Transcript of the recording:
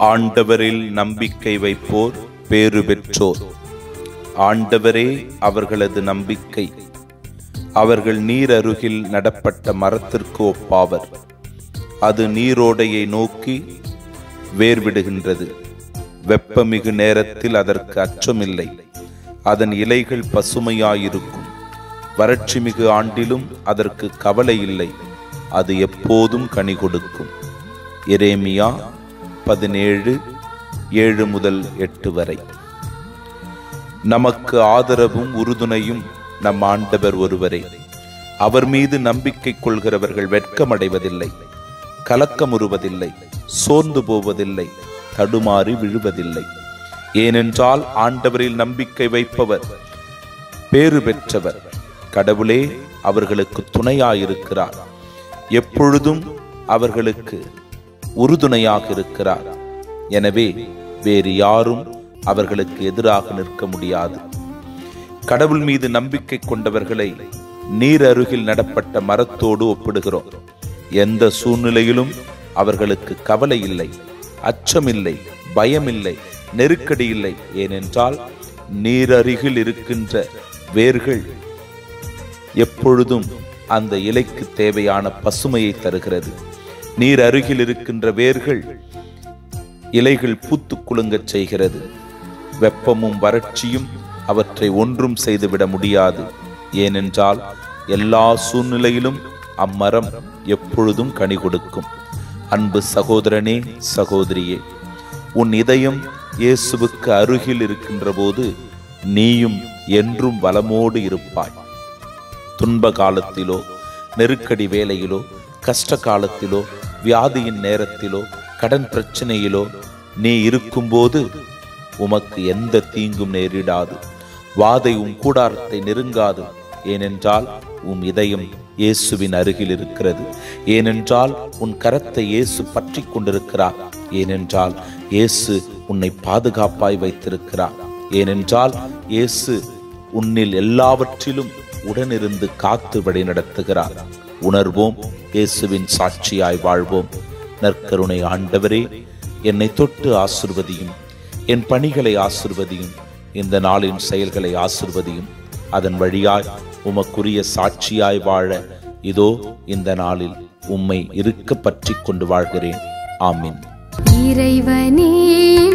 ஆண்டவரில் நம்பிக்கை வைப்போர் பேறு பெற்றோர் ஆண்டவரே அவர்களது நம்பிக்கை அவர்கள் நீர் அருகில் நடப்பட்ட மரத்திற்கு ஒப்பாவர் அது நீரோடையை நோக்கி வேர்விடுகின்றது வெப்பமிகு நேரத்தில் அதற்கு அச்சமில்லை அதன் இலைகள் பசுமையாயிருக்கும் வறட்சி மிகு ஆண்டிலும் அதற்கு கவலை இல்லை அது எப்போதும் கனி கொடுக்கும் எரேமியா பதினேழு ஏழு முதல் எட்டு வரை நமக்கு ஆதரவும் உறுதுணையும் நம் ஆண்டவர் ஒருவரே அவர் மீது நம்பிக்கை கொள்கிறவர்கள் வெட்கமடைவதில்லை கலக்கமுறுவதில்லை சோர்ந்து போவதில்லை தடுமாறி விழுவதில்லை ஏனென்றால் ஆண்டவரில் நம்பிக்கை வைப்பவர் பேறு பெற்றவர் கடவுளே அவர்களுக்கு துணையாயிருக்கிறார் எப்பொழுதும் அவர்களுக்கு உறுதுணையாக இருக்கிறார் எனவே வேறு யாரும் அவர்களுக்கு எதிராக நிற்க முடியாது கடவுள் மீது நம்பிக்கை கொண்டவர்களை நீர் அருகில் நடப்பட்ட மரத்தோடு ஒப்பிடுகிறோம் எந்த சூழ்நிலையிலும் அவர்களுக்கு கவலை இல்லை அச்சமில்லை பயமில்லை நெருக்கடி இல்லை ஏனென்றால் நீர் அருகில் இருக்கின்ற வேர்கள் எப்பொழுதும் அந்த இலைக்கு தேவையான பசுமையை தருகிறது நீர் அருகில் இருக்கின்ற வேர்கள் இலைகள் பூத்து குலுங்கச் செய்கிறது வெப்பமும் வறட்சியும் அவற்றை ஒன்றும் செய்துவிட முடியாது ஏனென்றால் எல்லா சூழ்நிலையிலும் அம்மரம் எப்பொழுதும் கனி கொடுக்கும் அன்பு சகோதரனே சகோதரியே உன் இதயம் இயேசுவுக்கு அருகில் இருக்கின்ற போது நீயும் என்றும் வளமோடு இருப்பாய் துன்ப காலத்திலோ நெருக்கடி வேலையிலோ கஷ்ட காலத்திலோ வியாதியின் நேரத்திலோ கடன் பிரச்சனையிலோ நீ இருக்கும்போது உமக்கு எந்த தீங்கும் நேரிடாது வாதை உன் கூடாரத்தை நெருங்காது ஏனென்றால் உன் இதயம் இயேசுவின் அருகில் இருக்கிறது ஏனென்றால் உன் கரத்தை இயேசு பற்றி கொண்டிருக்கிறார் ஏனென்றால் இயேசு உன்னை பாதுகாப்பாய் வைத்திருக்கிறார் ஏனென்றால் இயேசு உன்னில் எல்லாவற்றிலும் உடனிருந்து காத்து வழி நடத்துகிறார் உணர்வோம் இயேசுவின் சாட்சியாய் வாழ்வோம் நற்கருணை ஆண்டவரே என்னை தொட்டு ஆசிர்வதியும் என் பணிகளை ஆசிர்வதியும் இந்த நாளின் செயல்களை ஆசிர்வதியும் அதன் வழியாய் உமக்குரிய சாட்சியாய் வாழ இதோ இந்த நாளில் உம்மை இருக்க பற்றி கொண்டு வாழ்கிறேன் ஆமீன் இறைவனே